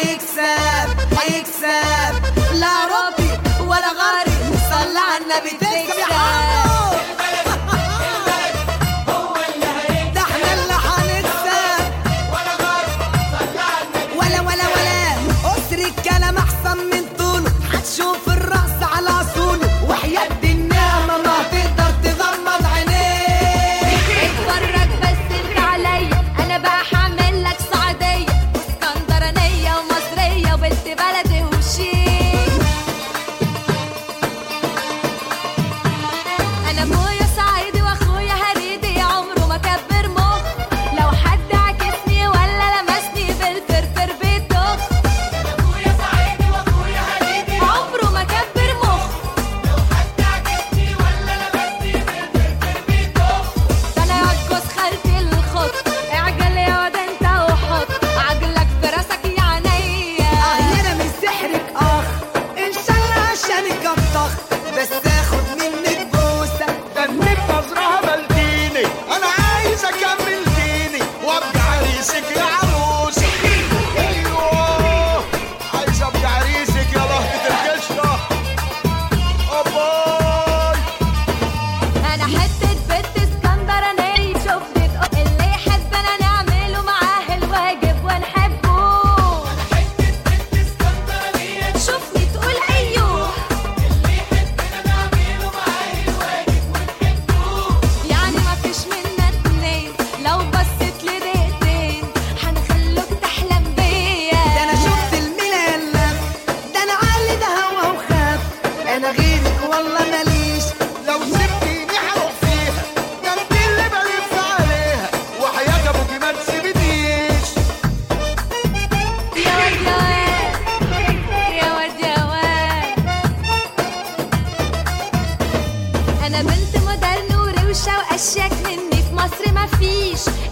هيكسب هيكسب لا ربي ولا غاري صلى على النبي تكسب يا حمو ده احنا اللي هنكسب ولا ولا ولا قصر الكلام احسن من طوله هتشوف الرأس على اصوله وحياة النعمة ما تقدر تغمض عينيك اتفرج بس انت عليا انا بقى هعمل لك سعوديه واسكندرانيه ومصريه وبنت بلدي وشيك انا ابويا صعيدي واخويا هريدي عمره ما كبر مخ لو حد عكسني ولا لمسني بالفرفر بيتخ عمره ما كبر مخ ده انا يعجز خالتي الخط اعجل يا واد انت وحط عجلك في راسك يا عينيا اهلنا من سحرك اخ ان شاء الله عشانك ابطخ بس اخد منك بوسه دمك نظرها بلديني انا عايز اكمل ديني وابقى عريسك يا عروسي ايوه عايز ابقى عريسك يا لهجة القشطة أباي انا حته بنت اسكندرانيه شوفني تقول اللي يحبنا نعمله معاه الواجب ونحبه شوفني تقول ايوه يعني ما فيش منا اتنين لو بصيت لي دقيقتين هنخلوك تحلم بيا ده انا شفت الملا اللف ده انا عالي ده هوا وخاف انا غيرك والله ماليش لو سبتيني هروح فيها ده انت اللي بلف عليها وحياة ابوكي ما تسيبنيش يا واد يا واد يا واد يا واد انا بنت مودرن وروشه واشيك مني في مصر مفيش